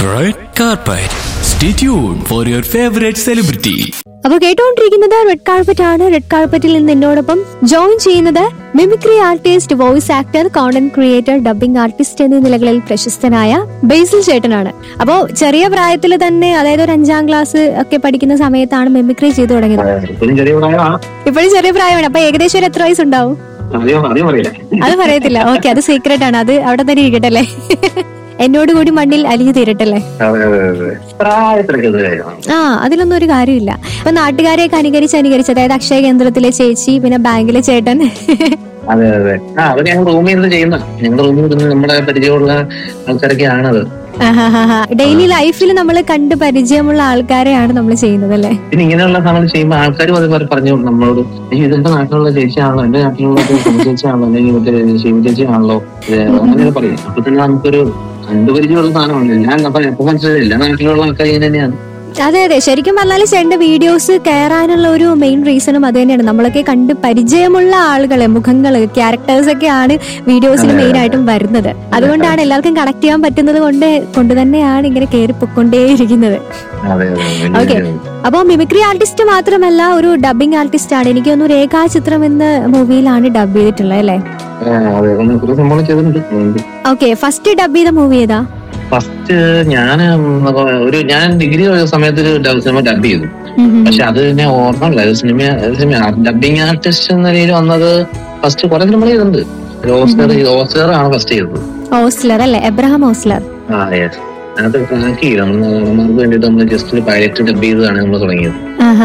Red carpet. Stay tuned for your favorite celebrity. അപ്പോൾ കേട്ടുകൊണ്ടിരിക്കുന്നത് red carpet ആണ് red കാർപ്പറ്റിൽ നിന്ന് എന്നോടൊപ്പം ജോയിൻ ചെയ്യുന്നത് mimicry artist voice actor content creator dubbing artist എന്നീ നിലകളിൽ പ്രശസ്തനായ ബേസിൽ ചേട്ടനാണ് അപ്പോൾ ചെറിയ പ്രായത്തിൽ തന്നെ അതായത് ഒരു അഞ്ചാം ക്ലാസ് ഒക്കെ പഠിക്കുന്ന സമയത്താണ് മിമിക്രി ചെയ്തു തുടങ്ങിയത് ഇപ്പോഴും ചെറിയ പ്രായമാണ് ഇപ്പോഴും ചെറിയ പ്രായമാണ് അപ്പൊ ഏകദേശം ഒരു എത്ര വയസ്സുണ്ടാവും അധികം അധികം അറിയില്ല അത് പറയത്തില്ല ഓക്കെ അത് സീക്രട്ട് ആണ് അത് അവിടെ തന്നെ ഇരിക്കട്ടല്ലേ എന്നോട് കൂടി മണ്ണിൽ അലിഞ്ഞു തീരട്ടല്ലേ അതെ അതെ അതെ പ്രായത്തിലൊക്കെ ഇത് കാര്യമാണ് ആ അതിലൊന്നും ഒരു കാര്യമില്ല ഇപ്പൊ നാട്ടുകാരെയൊക്കെ അനുകരിച്ച് അനുകരിച്ച് അതായത് അക്ഷയ കേന്ദ്രത്തിലെ ചേച്ചി പിന്നെ ബാങ്കിലെ ചേട്ടൻ അതെ അതെ ആ അത് ഞങ്ങൾ റൂമിൽ നിന്ന് ചെയ്യുന്ന ഞങ്ങളുടെ റൂമിൽ നിന്ന് നമ്മുടെ പരിചയമുള്ള ആൾക്കാരൊക്കെ ആണത് ഡെയിലി ലൈഫിൽ നമ്മൾ കണ്ട് പരിചയമുള്ള ആൾക്കാരെയാണ് നമ്മൾ ചെയ്യുന്നത് അല്ലേ പിന്നെ ഇങ്ങനെയുള്ള സാധനങ്ങൾ ചെയ്യുമ്പോൾ ആൾക്കാരും അതേപോലെ പറഞ്ഞു നമ്മളോട് "അയ്യോ, ഇതെന്റെ നാട്ടിലുള്ള ചേച്ചിയാണല്ലോ എന്റെ നാട്ടിലുള്ള ഒരു ചേച്ചിയാണല്ലോ അല്ലെങ്കിൽ മറ്റേ ശിവ ചേച്ചിയാണല്ലോ ഇത് അങ്ങനെയൊക്കെ പറയും അപ്പൊ തന്നെ നമുക്കൊരു കണ്ടുപരിചയമുള്ള സാധനമാണ് ഞാൻ അപ്പൊ എപ്പോ മനസ്സിലായി എല്ലാ നാട്ടിലുള്ള ആൾക്കാർ ഇങ്ങനെ തന്നെയാണ് അതെ അതെ ശരിക്കും പറഞ്ഞാൽ ചേട്ടന്റെ വീഡിയോസ് കയറാനുള്ള ഒരു മെയിൻ റീസണും അത് തന്നെയാണ് നമ്മളൊക്കെ കണ്ട് പരിചയമുള്ള ആളുകളെ മുഖങ്ങള് ക്യാരക്ടേഴ്സ് ഒക്കെയാണ് വീഡിയോസിന് അതെ, മെയിൻ ആയിട്ടും വരുന്നത് അതുകൊണ്ടാണ് എല്ലാവർക്കും കണക്ട് ചെയ്യാൻ പറ്റുന്നത് കൊണ്ട് കൊണ്ട് തന്നെയാണ് ഇങ്ങനെ കയറി പൊക്കൊണ്ടേയിരിക്കുന്നത് അതെ അതെ Okay. വലിയ- അപ്പോൾ മിമിക്രി ആർട്ടിസ്റ്റ് മാത്രമല്ല ഒരു ഡബിംഗ് ആർട്ടിസ്റ്റ് ആണ് എനിക്ക് തോന്നുന്നു രേഖാചിത്രം എന്ന മൂവിയിലാണ് ഡബ് ചെയ്തിട്ടുള്ളത് അല്ലേ ആ, അതെ അങ്ങനെ കുറെ സംഭവം ചെയ്തിട്ടുണ്ട് ഓക്കെ ഫസ്റ്റ് ഡബ് ചെയ്ത മൂവി ഏതാ ഫസ്റ്റ് ഞാൻ ഒരു ഞാൻ ഡിഗ്രി സമയത്ത് ഒരു ഡബ് സിനിമ ഡബ് ചെയ്തു ഉം ഉം. പക്ഷെ അത് എന്നെ ഓർമ്മയില്ല ഒരു സിനിമ സിനിമ ഡബിങ് ആർട്ടിസ്റ്റ് എന്ന നിലയിൽ വന്നത് ഫസ്റ്റ് കുറെ സിനിമ ചെയ്തിട്ടുണ്ട് ഒരു ഓസ്കർ ഓസ്കർ ആണ് ഫസ്റ്റ് ചെയ്തത് ഓസ്ലർ അല്ലേ എബ്രഹാം ഓസ്ലർ ആ യെസ് അത് ട്രാക്ക് ചെയ്തു നമ്മൾക്ക് വേണ്ടിയിട്ട് നമ്മൾ ജസ്റ്റ് ഒരു പൈലറ്റ് ഡബ് ചെയ്തതാണ് നമ്മൾ തുടങ്ങിയത്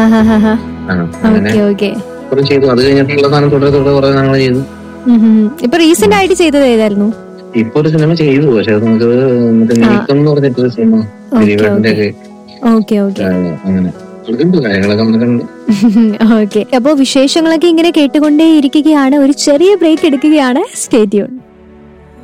ആ അങ്ങനെ ഓക്കെ ഓക്കെ കുറെ ചെയ്തു അത് കഴിഞ്ഞിട്ടുള്ള സാധനം തുടരെ തുടരെ കുറെ ഞങ്ങൾ ചെയ്തു ഇപ്പൊ റീസെന്റ് ആയിട്ട് ചെയ്തത് ഏതായിരുന്നു ഇപ്പൊ ഒരു സിനിമ ചെയ്തു പക്ഷെ അത് നമുക്ക് മറ്റേ നീക്കം എന്ന് പറഞ്ഞിട്ടൊരു സിനിമ ദിലീപേട്ടന്റെ ഒക്കെ ഓക്കെ ഓക്കെ ആ, അങ്ങനെ നടക്കുന്നുണ്ട് കാര്യങ്ങളൊക്കെ നടക്കുന്നുണ്ട് ഓക്കെ അപ്പോ വിശേഷങ്ങളൊക്കെ ഇങ്ങനെ കേട്ടുകൊണ്ടേ ഇരിക്കുകയാണ് ഒരു ചെറിയ ബ്രേക്ക് എടുക്കുകയാണ് സ്റ്റേറ്റ്യൂൺ